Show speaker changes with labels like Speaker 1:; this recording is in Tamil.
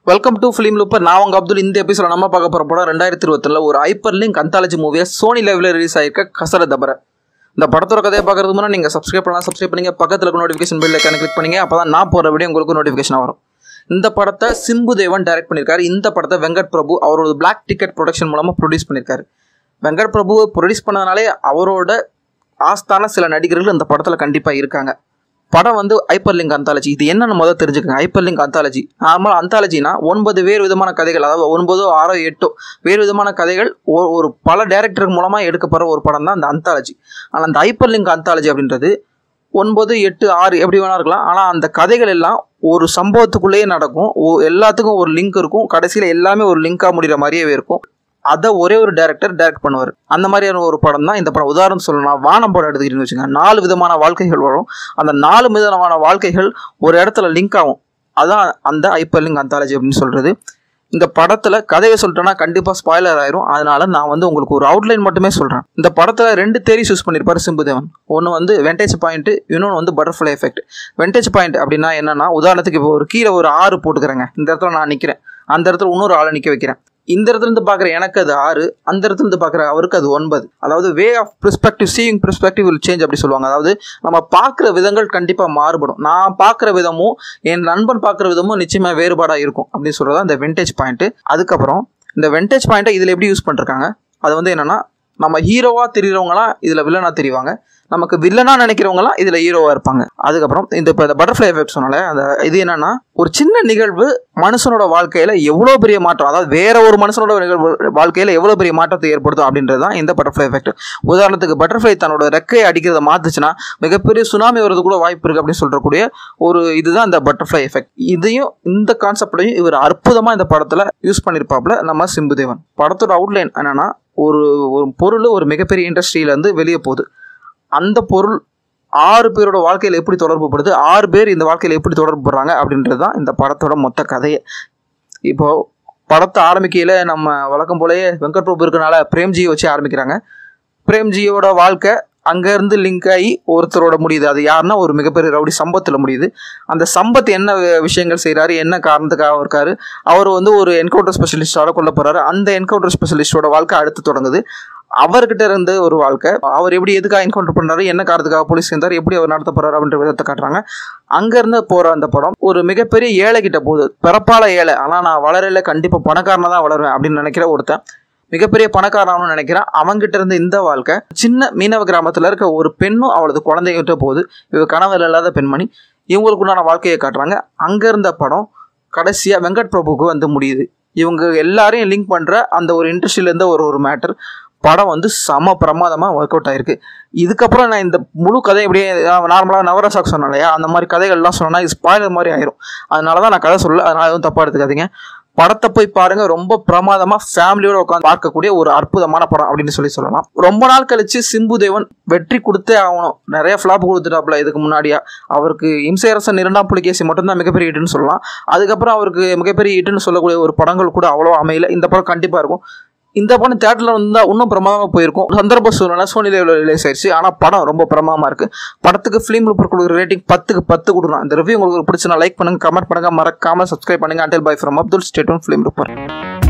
Speaker 1: வெல்கம் டு ஃபிலிம் லூப்பர் நான் உங்க அப்துல் இந்த எபிசோட நம்ம பார்க்க போற படம் ரெண்டாயிரத்தி இருபத்தில ஒரு ஹைப்பர் லிங்க் அந்தாலஜி மூவியை சோனி லெவலில் ரிலீஸ் ஆயிருக்க கசர தபர இந்த படத்தோட கதையை பார்க்கறதுக்கு முன்னாடி நீங்கள் சப்ஸ்கிரைப் பண்ணலாம் சப்ஸ்கிரைப் பண்ணுங்க பக்கத்தில் இருக்க நோட்டிஃபிகேஷன் பெல் ஐக்கான கிளிக் பண்ணுங்க அப்போ தான் நான் போகிற வீடியோ உங்களுக்கு நோட்டிஃபிகேஷன் வரும் இந்த படத்தை சிம்பு தேவன் டைரக்ட் பண்ணியிருக்காரு இந்த படத்தை வெங்கட் பிரபு அவரோட பிளாக் டிக்கெட் ப்ரொடக்ஷன் மூலமாக ப்ரொடியூஸ் பண்ணியிருக்காரு வெங்கட் பிரபு ப்ரொடியூஸ் பண்ணதுனாலே அவரோட ஆஸ்தான சில நடிகர்கள் இந்த படத்தில் கண்டிப்பாக இருக்காங்க படம் வந்து ஹைப்பர் லிங்க் அந்தாலஜி இது என்னன்னு முதல்ல தெரிஞ்சுக்கங்க ஹைப்பர் லிங்க் அந்தாலஜி நார்மல் அந்தாலஜினா ஒன்பது வேறு விதமான கதைகள் அதாவது ஒன்பதோ ஆறோ எட்டோ வேறு விதமான கதைகள் ஒரு ஒரு பல டேரக்டர் மூலமாக எடுக்கப்படுற ஒரு படம் தான் அந்த அந்தாலஜி ஆனால் அந்த ஹைப்பர் லிங்க் அந்தாலஜி அப்படின்றது ஒன்பது எட்டு ஆறு எப்படி வேணா இருக்கலாம் ஆனால் அந்த கதைகள் எல்லாம் ஒரு சம்பவத்துக்குள்ளேயே நடக்கும் ஒ- எல்லாத்துக்கும் ஒரு லிங்க் இருக்கும் கடைசியில் எல்லாமே ஒரு லிங்காக முடிகிற மாதிரியே இருக்கும் அதை ஒரே ஒரு டேரக்டர் டைரக்ட் பண்ணுவார் அந்த மாதிரியான ஒரு படம் தான் இந்த படம் உதாரணம் சொல்லணும் வானம் படம் எடுத்துக்கிட்டீங்கன்னு வச்சுங்க நாலு விதமான வாழ்க்கைகள் வரும் அந்த நாலு விதமான வாழ்க்கைகள் ஒரு இடத்துல லிங்க் ஆகும் அதான் அந்த ஹைப்பர் லிங்க் அந்தாலஜி அப்படின்னு சொல்கிறது இந்த படத்தில் கதையை சொல்லிட்டேன்னா கண்டிப்பாக ஸ்பாய்லர் ஆயிரும் அதனால நான் வந்து உங்களுக்கு ஒரு அவுட்லைன் மட்டுமே சொல்கிறேன் இந்த படத்தில் ரெண்டு தேரி யூஸ் பண்ணியிருப்பார் சிம்புதேவன் ஒன்று வந்து வெண்டேஜ் பாயிண்ட் இன்னொன்று வந்து பட்டர்ஃப்ளை எஃபெக்ட் வெண்டேஜ் பாயிண்ட் அப்படின்னா என்னன்னா உதாரணத்துக்கு இப்போ ஒரு கீழே ஒரு ஆறு போட்டுக்கிறேங்க இந்த இடத்துல நான் நிற்கிறேன் அந்த இடத்துல இன்னொரு ஆளை நிற்க வைக்கிறேன் இந்த இடத்துல இருந்து பார்க்குற எனக்கு அது ஆறு அந்த இடத்துல இருந்து பார்க்குற அவருக்கு அது ஒன்பது அதாவது way of perspective seeing perspective will change அப்படி சொல்லுவாங்க அதாவது நம்ம பார்க்குற விதங்கள் கண்டிப்பாக மாறுபடும் நான் பார்க்குற விதமும் என் நண்பன் பார்க்குற விதமும் நிச்சயமாக வேறுபாடாக இருக்கும் அப்படின்னு சொல்கிறது அந்த வெண்டேஜ் பாயிண்ட்டு அதுக்கப்புறம் இந்த வெண்டேஜ் பாயிண்ட்டை இதில் எப்படி யூஸ் பண்ணிருக்காங்க அது வந்து என்னென்னா நம்ம ஹீரோவாக தெரிகிறவங்களாம் இதில் வில்லனாக தெரிவாங்க நமக்கு வில்லனா நினைக்கிறவங்கலாம் இதில் ஹீரோவாக இருப்பாங்க அதுக்கப்புறம் இந்த இப்போ இந்த பட்டர்ஃப்ளை எஃபெக்ட் சொன்னால அந்த இது என்னன்னா ஒரு சின்ன நிகழ்வு மனுஷனோட வாழ்க்கையில் எவ்வளோ பெரிய மாற்றம் அதாவது வேற ஒரு மனுஷனோட நிகழ்வு வாழ்க்கையில் எவ்வளோ பெரிய மாற்றத்தை ஏற்படுத்தும் அப்படின்றது தான் இந்த பட்டர்ஃப்ளை எஃபெக்ட் உதாரணத்துக்கு பட்டர்ஃப்ளை தன்னோட ரெக்கையை அடிக்கிறத மாத்துச்சுன்னா மிகப்பெரிய சுனாமி வர்றது கூட வாய்ப்பு இருக்குது அப்படின்னு சொல்றக்கூடிய ஒரு இதுதான் இந்த பட்டர்ஃப்ளை எஃபெக்ட் இதையும் இந்த கான்செப்டையும் இவர் அற்புதமாக இந்த படத்தில் யூஸ் பண்ணியிருப்பாப்புல நம்ம சிம்புதேவன் படத்தோட அவுட்லைன் என்னன்னா ஒரு ஒரு பொருள் ஒரு மிகப்பெரிய இண்டஸ்ட்ரியிலேருந்து வெளியே போகுது அந்த பொருள் ஆறு பேரோட வாழ்க்கையில் எப்படி தொடர்பு படுது ஆறு பேர் இந்த வாழ்க்கையில் எப்படி தொடர்பு படுறாங்க அப்படின்றது தான் இந்த படத்தோட மொத்த கதையே இப்போ படத்தை ஆரம்பிக்கையில் நம்ம வழக்கம் போலயே வெங்கட் பிரபு இருக்கனால பிரேம்ஜியை வச்சு ஆரம்பிக்கிறாங்க பிரேம்ஜியோட வாழ்க்கை அங்கேருந்து லிங்க் ஆகி ஒருத்தரோட முடியுது அது யாருன்னா ஒரு மிகப்பெரிய ரவுடி சம்பத்தில் முடியுது அந்த சம்பத் என்ன வி- விஷயங்கள் செய்கிறாரு என்ன காரணத்துக்காக இருக்காரு அவர் வந்து ஒரு என்கவுண்டர் ஸ்பெஷலிஸ்டாக கொல்ல போகிறாரு அந்த என்கவுண்டர் ஸ்பெஷலிஸ்டோட வாழ்க்கை அடுத்து தொடங்குது அவர்கிட்ட இருந்து ஒரு வாழ்க்கை அவர் எப்படி எதுக்காக என்கவுண்டர் பண்ணாரு என்ன காரணத்துக்காக போலீஸ் இருந்தார் எப்படி அவர் நடத்த போறாரு அப்படின்ற விதத்தை காட்டுறாங்க அங்கேருந்து போகிற அந்த படம் ஒரு மிகப்பெரிய ஏழை கிட்ட போகுது பிறப்பால ஏழை ஆனால் நான் வளரல கண்டிப்பாக பணக்காரனாக தான் வளருவேன் அப்படின்னு நினைக்கிற ஒருத்தன் மிகப்பெரிய பணக்காரனும் நினைக்கிறான் அவங்கிட்ட இருந்து இந்த வாழ்க்கை சின்ன மீனவ கிராமத்தில் இருக்க ஒரு பெண்ணும் அவளது குழந்தைகிட்ட போகுது இவ கணவர் இல்லாத பெண்மணி இவங்களுக்கு உண்டான வாழ்க்கையை காட்டுறாங்க அங்கே இருந்த படம் கடைசியாக வெங்கட் பிரபுவுக்கு வந்து முடியுது இவங்க எல்லாரையும் லிங்க் பண்ணுற அந்த ஒரு இண்டஸ்ட்ரியிலேருந்து ஒரு ஒரு மேட்டர் படம் வந்து செம பிரமாதமாக ஒர்க் அவுட் ஆயிருக்கு இதுக்கப்புறம் நான் இந்த முழு கதை இப்படியே நார்மலாக நவரசாக் சொன்னேன் இல்லையா அந்த மாதிரி கதைகள்லாம் சொன்னா இது ஸ்பாயிலர் மாதிரி ஆயிரும் அதனால தான் நான் கதை சொல்லல அதனால எதுவும் தப்பாக எடுத்துக்காதீங்க படத்தை போய் பாருங்க ரொம்ப பிரமாதமா ஃபேமிலியோட உட்காந்து பார்க்கக்கூடிய ஒரு அற்புதமான படம் அப்படின்னு சொல்லி சொல்லலாம் ரொம்ப நாள் கழிச்சு சிம்பு தேவன் வெற்றி கொடுத்தே ஆகணும் நிறைய ஃபிளாப் கொடுத்துட்டாப்புல இதுக்கு முன்னாடியா அவருக்கு இம்சையரசன் இரண்டாம் புலிகேசி மட்டும்தான் மிகப்பெரிய ஹிட்னு சொல்லலாம் அதுக்கப்புறம் அவருக்கு மிகப்பெரிய ஹிட்னு சொல்லக்கூடிய ஒரு படங்கள் கூட அவ்வளோ அமையல இந்த படம் கண்டிப்பாக இருக்கும் இந்த படம் தேட்டரில் வந்தா இன்னும் பிரமாதமாக போயிருக்கும் சந்தர்ப்ப சூழ்நிலை சோனி லெவலில் ரிலீஸ் ஆயிடுச்சு ஆனால் படம் ரொம்ப பிரமாதமாக இருக்கு படத்துக்கு ஃபிலிம் லூப்பர் கொடுக்குற ரேட்டிங் பத்துக்கு பத்து கொடுக்கலாம் இந்த ரிவ்யூ உங்களுக்கு பிடிச்சுனா லைக் பண்ணுங்க கமெண்ட் பண்ணுங்க மறக்காம சப்ஸ்கிரைப் பண்ணுங்க அண்டல் பை ஃப்ரம் அப்துல் ஸ்டேட்டும் ஃபிலிம் லூப்பர்